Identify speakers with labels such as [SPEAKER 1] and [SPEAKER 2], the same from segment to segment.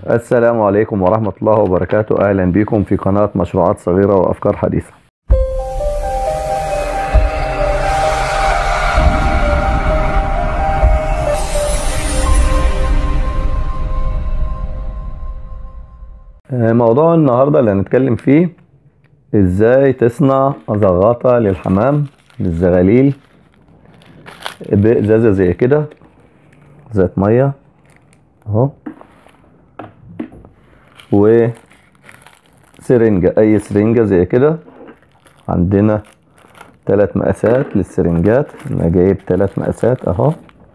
[SPEAKER 1] السلام عليكم ورحمة الله وبركاته أهلا بكم في قناة مشروعات صغيرة وأفكار حديثة آه، موضوع النهاردة اللي هنتكلم فيه ازاي تصنع زغاطة للحمام للزغاليل بإزازة زي كده ذات مية اهو وسرنجة أي سرنجة زي كده عندنا ثلاث مقاسات للسرنجات أنا جايب ثلاث مقاسات أهو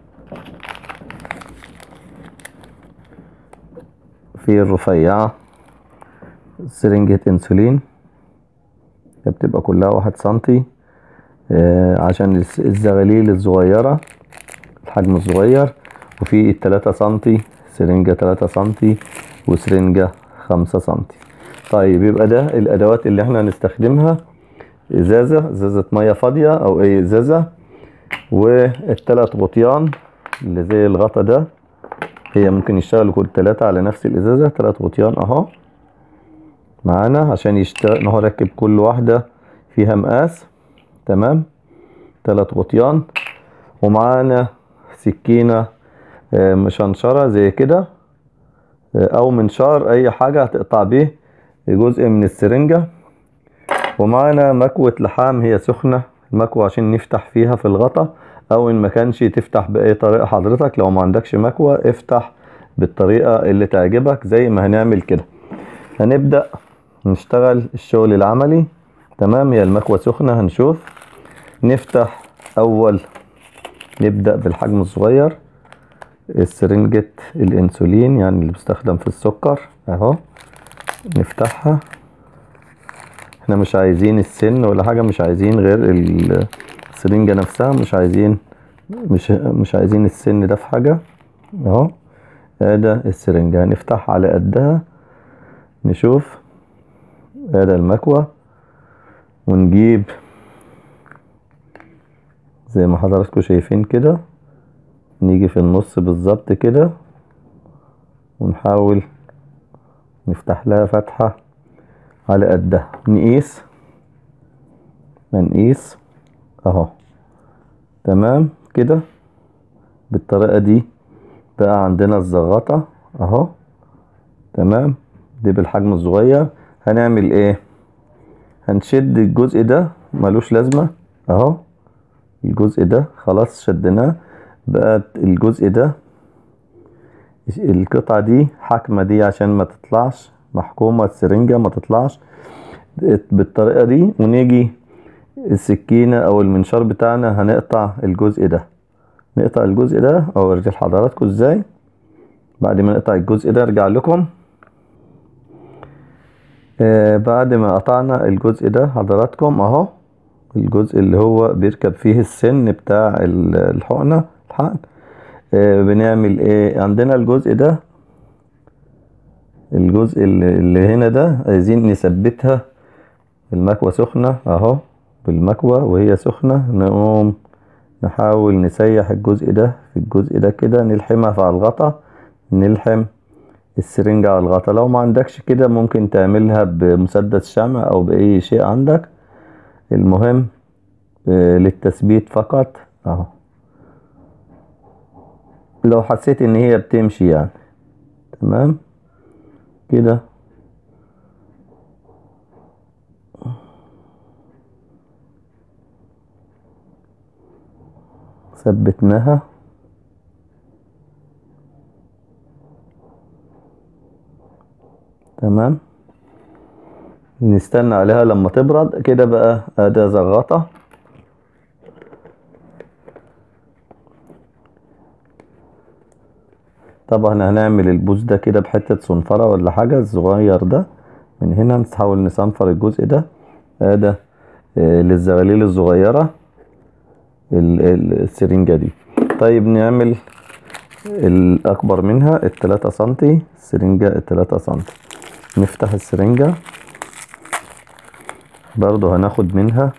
[SPEAKER 1] في الرفيعة سرنجة انسولين بتبقى كلها واحد سنتي آه، عشان الس- الزغاليل الصغيرة الحجم الصغير وفي التلاتة سنتي سرنجة تلاتة سنتي وسرنجة خمسة سنتي طيب يبقى ده الأدوات اللي احنا هنستخدمها إزازة إزازة مية فاضية أو أي إزازة والتلات غطيان اللي زي الغطا ده هي ممكن يشتغلوا كل تلاتة على نفس الإزازة تلات غطيان أهو معانا عشان يشتغل هو ركب كل واحدة فيها مقاس تمام تلات غطيان ومعانا سكينة آه، مشنشرة زي كده آه، أو منشار أي حاجة هتقطع بيه جزء من السرنجة ومعانا مكوة لحام هي سخنة المكوة عشان نفتح فيها في الغطا أو إن ما كانش تفتح بأي طريقة حضرتك لو ما عندكش مكوة افتح بالطريقة اللي تعجبك زي ما هنعمل كده هنبدأ نشتغل الشغل العملي تمام هي المكوة سخنة هنشوف نفتح أول نبدأ بالحجم الصغير السرنجة الانسولين يعني اللي بيستخدم في السكر اهو نفتحها احنا مش عايزين السن ولا حاجة مش عايزين غير ال- السرنجة نفسها مش عايزين مش مش عايزين السن ده في حاجة اهو ادي السرنجة هنفتحها على قدها نشوف ادي المكوة ونجيب زي ما حضراتكم شايفين كده نيجي في النص بالظبط كده ونحاول نفتح لها فتحة على قدها نقيس نقيس اهو تمام كده بالطريقة دي بقى عندنا الزغطة اهو تمام دي بالحجم الصغير هنعمل ايه هنشد الجزء ده ملوش لازمة اهو الجزء ده خلاص شدناه بقى الجزء ده القطعة دي حاكمة دي عشان ما تطلعش محكومة السرنجة ما تطلعش بالطريقة دي ونيجي السكينة او المنشار بتاعنا هنقطع الجزء ده نقطع الجزء ده او ارجع لحضراتكم ازاي بعد ما نقطع الجزء ده ارجع لكم آه بعد ما قطعنا الجزء ده حضراتكم اهو الجزء اللي هو بيركب فيه السن بتاع ال- الحقنة الحقن آه بنعمل ايه عندنا الجزء ده الجزء اللي اللي هنا ده عايزين نثبتها المكوة سخنة اهو بالمكوة وهي سخنة نقوم نحاول نسيح الجزء ده في الجزء ده كده نلحمها على الغطا نلحم السرنجة على الغطا لو ما عندكش كده ممكن تعملها بمسدس شمع او باي شيء عندك المهم آه، للتثبيت فقط اهو لو حسيت ان هي بتمشي يعني تمام كده ثبتناها تمام نستنى عليها لما تبرد كده بقى اداة زغطة طبعا هنعمل البوز ده كده بحتة صنفرة ولا حاجة الصغير ده من هنا نحاول نصنفر الجزء ده ده للزغاليل الصغيرة ال- ال- السرنجة دي طيب نعمل الأكبر منها التلاتة سنتي السرنجة التلاتة سنتي نفتح السرنجة برضو هناخد منها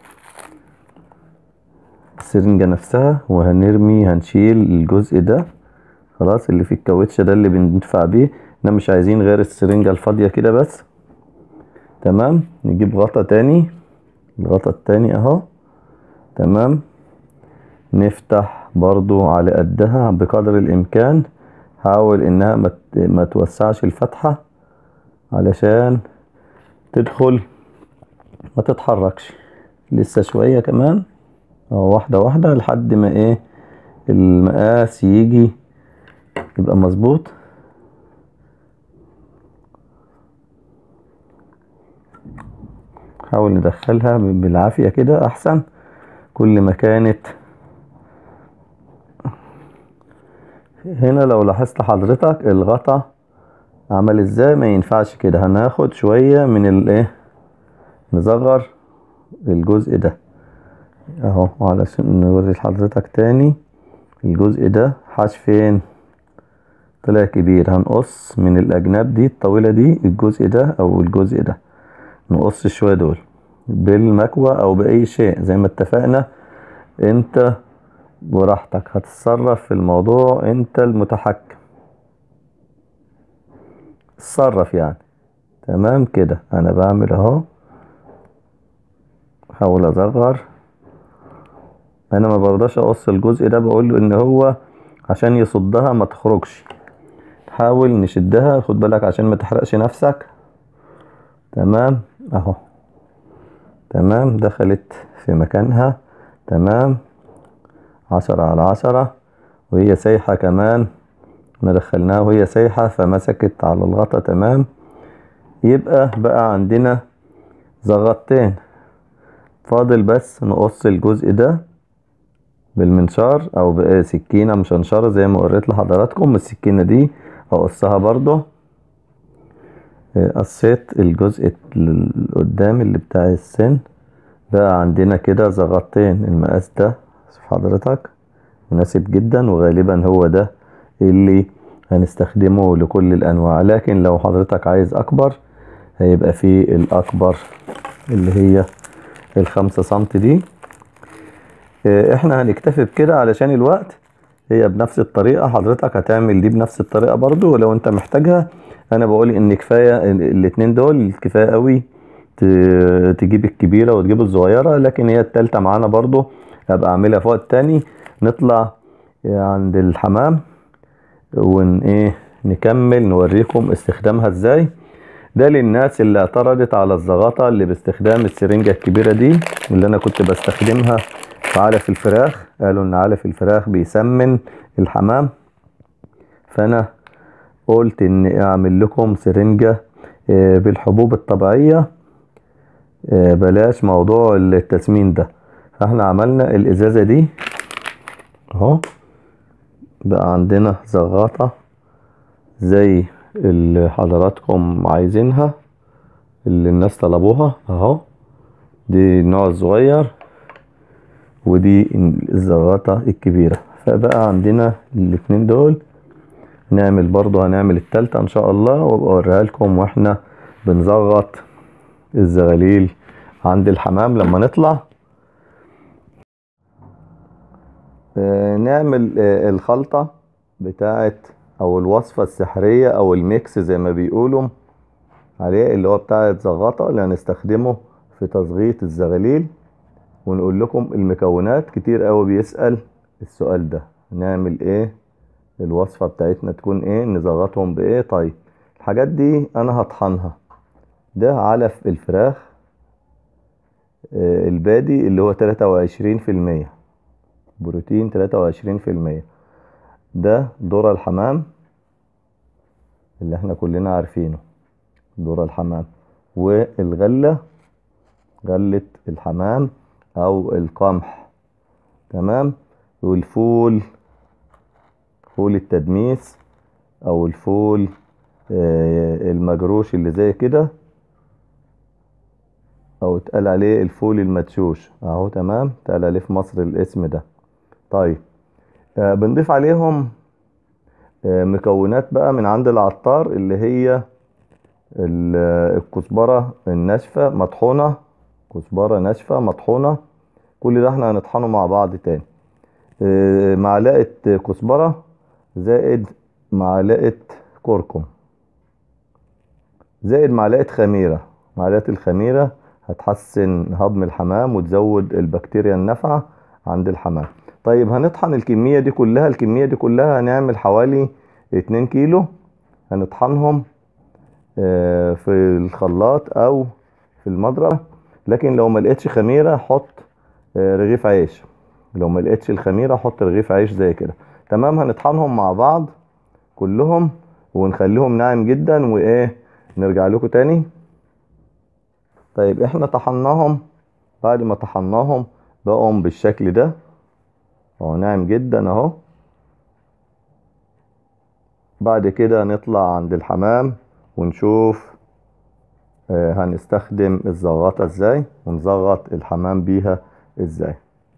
[SPEAKER 1] السرنجة نفسها وهنرمي هنشيل الجزء ده خلاص اللي في الكاوتش ده اللي بندفع بيه احنا مش عايزين غير السرنجة الفاضية كده بس تمام نجيب غطا تاني الغطا التاني اهو تمام نفتح برضو على قدها بقدر الامكان حاول انها ما ت- ما توسعش الفتحة علشان تدخل ما تتحركش لسه شوية كمان اهو واحدة واحدة لحد ما ايه المقاس يجي يبقى مظبوط حاول ندخلها بالعافية كده احسن كل ما كانت هنا لو لاحظت حضرتك الغطا عمل ازاي ما ينفعش كده هناخد شوية من الايه نصغر الجزء ده اهو علشان نوري لحضرتك تاني الجزء ده حاش فين طلع كبير هنقص من الاجناب دي الطويلة دي الجزء ده او الجزء ده نقص شوية دول بالمكوى او باي شيء زي ما اتفقنا انت براحتك هتتصرف في الموضوع انت المتحكم اتصرف يعني تمام كده انا بعمل اهو حاول اصغر انا ما برضاش اقص الجزء ده بقول له ان هو عشان يصدها ما تخرجش حاول نشدها خد بالك عشان ما تحرقش نفسك تمام اهو تمام دخلت في مكانها تمام عشرة على عشرة وهي سايحة كمان احنا دخلناها وهي سايحة فمسكت على الغطا تمام يبقى بقى عندنا زغطتين فاضل بس نقص الجزء ده بالمنشار او بسكينة مشنشرة زي ما وريت لحضراتكم السكينة دي اقصها برضو قصيت الجزء اللي قدام اللي بتاع السن بقى عندنا كده زغطتين المقاس ده شوف حضرتك مناسب جدا وغالبا هو ده اللي هنستخدمه لكل الانواع لكن لو حضرتك عايز اكبر هيبقى فيه الاكبر اللي هي الخمسة سنت دي اه، احنا هنكتفي بكده علشان الوقت هي بنفس الطريقة حضرتك هتعمل دي بنفس الطريقة برضو ولو انت محتاجها انا بقول ان كفاية ال- الاتنين دول كفاية قوي ت- تجيب الكبيرة وتجيب الصغيرة لكن هي التالتة معانا برضو هبقى اعملها في وقت تاني نطلع عند الحمام ون ايه نكمل نوريكم استخدامها ازاي ده للناس اللي اعترضت على الزغطة اللي باستخدام السرنجة الكبيرة دي اللي انا كنت بستخدمها في علف الفراخ قالوا ان علف الفراخ بيسمن الحمام فانا قلت ان اعمل لكم سرنجة آه، بالحبوب الطبيعية آه، بلاش موضوع التسمين ده فاحنا عملنا الازازة دي اهو بقى عندنا زغاطة زي اللي حضراتكم عايزينها اللي الناس طلبوها اهو دي النوع الصغير ودي الزغاطة الكبيرة فبقى عندنا الاتنين دول نعمل برضو هنعمل التالتة ان شاء الله وابقى اوريها لكم واحنا بنزغط الزغاليل عند الحمام لما نطلع آه، نعمل آه، الخلطة بتاعت او الوصفة السحرية او الميكس زي ما بيقولوا عليه اللي هو بتاع الزغطة اللي هنستخدمه في تصغيط الزغاليل ونقول لكم المكونات كتير قوي بيسأل السؤال ده نعمل ايه الوصفة بتاعتنا تكون ايه نزغطهم بايه طيب الحاجات دي انا هطحنها ده علف الفراخ آه، البادي اللي هو 23% بروتين 23% ده ذرة الحمام اللي احنا كلنا عارفينه ذرة الحمام والغلة غلة الحمام او القمح تمام والفول فول التدميس او الفول آه، المجروش اللي زي كده او اتقال عليه الفول المدشوش اهو تمام اتقال عليه في مصر الاسم ده طيب آه، بنضيف عليهم آه، مكونات بقى من عند العطار اللي هي ال- الكزبرة الناشفة مطحونة كزبرة ناشفة مطحونة كل ده احنا هنطحنه مع بعض تاني آه، معلقة كزبرة زائد معلقة كركم زائد معلقة خميرة معلقة الخميرة هتحسن هضم الحمام وتزود البكتيريا النافعة عند الحمام طيب هنطحن الكمية دي كلها الكمية دي كلها هنعمل حوالي اتنين كيلو هنطحنهم آه، في الخلاط او في المضرب لكن لو ما لقيتش خميرة حط آه، رغيف عيش لو ما لقيتش الخميرة حط رغيف عيش زي كده تمام هنطحنهم مع بعض كلهم ونخليهم ناعم جدا وايه نرجع لكم تاني طيب احنا طحناهم بعد ما طحناهم بقوا بالشكل ده اهو ناعم جدا اهو بعد كده نطلع عند الحمام ونشوف آه، هنستخدم الزغطة ازاي ونزغط الحمام بيها ازاي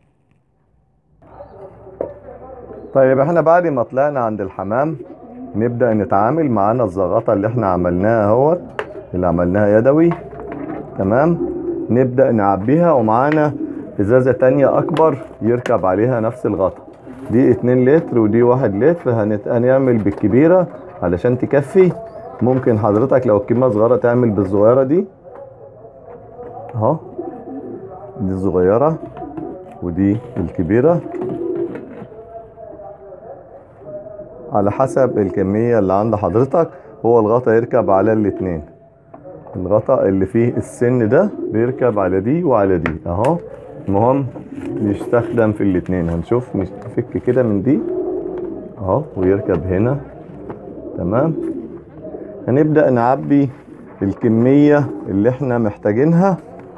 [SPEAKER 1] طيب احنا بعد ما طلعنا عند الحمام نبدأ نتعامل معانا الزغطة اللي احنا عملناها اهوت اللي عملناها يدوي تمام نبدأ نعبيها ومعانا ازازة تانية اكبر يركب عليها نفس الغطا دي اتنين لتر ودي واحد لتر هنت- هنعمل بالكبيرة علشان تكفي ممكن حضرتك لو الكمية صغيرة تعمل بالصغيرة دي اهو دي الصغيرة ودي الكبيرة على حسب الكمية اللي عند حضرتك هو الغطا يركب على الاتنين الغطا اللي فيه السن ده بيركب على دي وعلى دي اهو المهم يستخدم في الاتنين هنشوف نفك كده من دي اهو ويركب هنا تمام هنبدأ نعبي الكمية اللي احنا محتاجينها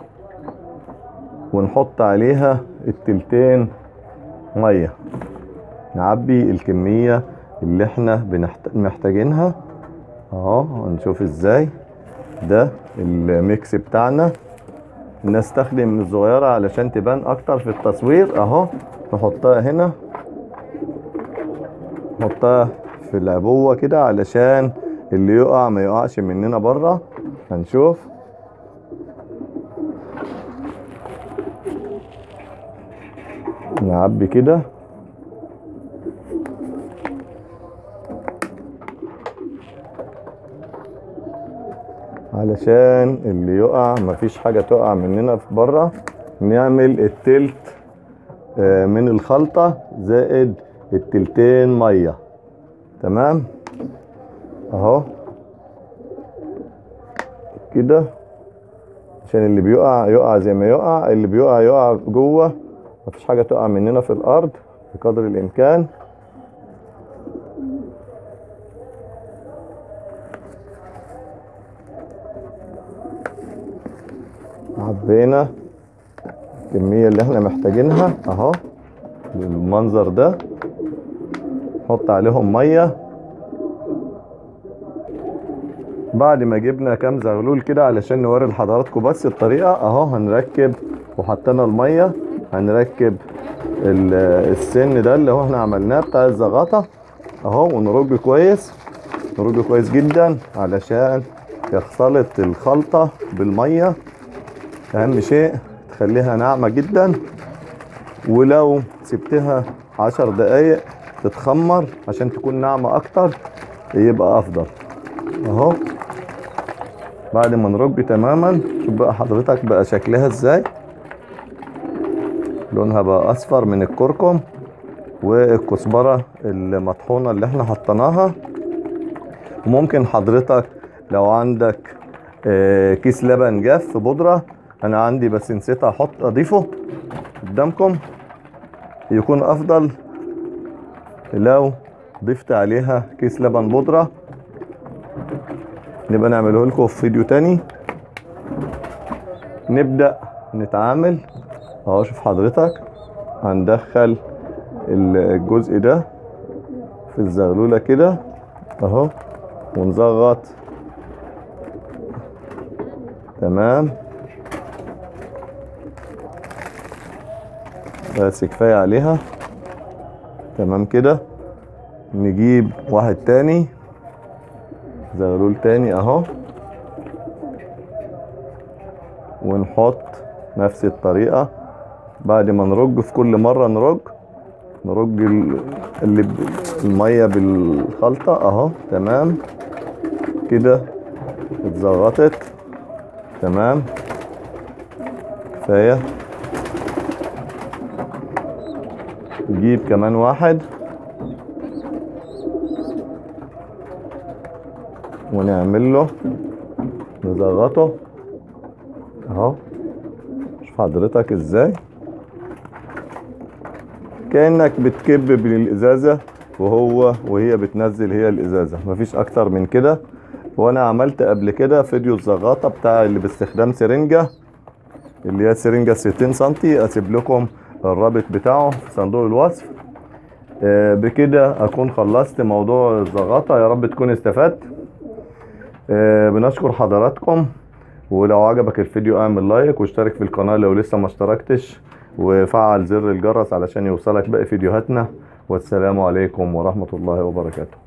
[SPEAKER 1] ونحط عليها التلتين مية نعبي الكمية اللي احنا بنحت... محتاجينها اهو هنشوف ازاي ده الميكس بتاعنا نستخدم الصغيرة علشان تبان اكتر في التصوير اهو نحطها هنا نحطها في العبوة كده علشان اللي يقع ما يقعش مننا بره هنشوف نعبي كده علشان اللي يقع مفيش حاجة تقع مننا في بره نعمل التلت آه، من الخلطة زائد التلتين مية تمام اهو كده عشان اللي بيقع يقع زي ما يقع اللي بيقع يقع جوه مفيش حاجة تقع مننا في الأرض بقدر الإمكان عبينا الكمية اللي احنا محتاجينها اهو بالمنظر ده نحط عليهم مية بعد ما جبنا كام زغلول كده علشان نوري لحضراتكم بس الطريقة اهو هنركب وحطينا المية هنركب ال- السن ده اللي هو احنا عملناه بتاع الزغاطة اهو ونرج كويس نرج كويس جدا علشان يختلط الخلطة بالمية اهم شيء تخليها ناعمة جدا ولو سبتها عشر دقايق تتخمر عشان تكون ناعمة اكتر يبقى افضل اهو بعد ما نرج تماما شوف بقى حضرتك بقى شكلها ازاي لونها بقى اصفر من الكركم والكزبرة المطحونة اللي احنا حطيناها وممكن حضرتك لو عندك آه، كيس لبن جاف بودرة انا عندي بس نسيت احط اضيفه قدامكم يكون افضل لو ضفت عليها كيس لبن بودرة نبقى نعمله لكم في فيديو تاني نبدأ نتعامل اهو شوف حضرتك هندخل الجزء ده في الزغلولة كده اهو ونزغط تمام بس كفاية عليها تمام كده نجيب واحد تاني زغلول تاني اهو ونحط نفس الطريقة بعد ما نرج في كل مرة نرج نرج ال- اللي ب- المية بالخلطة اهو تمام كده اتظبطت تمام كفاية نجيب كمان واحد ونعمل له نزغطه اهو شوف حضرتك ازاي كأنك بتكب بالازازة وهو وهي بتنزل هي الازازة مفيش اكتر من كده وانا عملت قبل كده فيديو الزغاطة بتاع اللي باستخدام سرنجة اللي هي سرنجة 60 سنتي اسيب لكم الرابط بتاعه في صندوق الوصف آه، بكده اكون خلصت موضوع الزغاطة يا رب تكون استفدت آه، بنشكر حضراتكم ولو عجبك الفيديو اعمل لايك واشترك في القناة لو لسه ما اشتركتش وفعل زر الجرس علشان يوصلك باقي فيديوهاتنا والسلام عليكم ورحمة الله وبركاته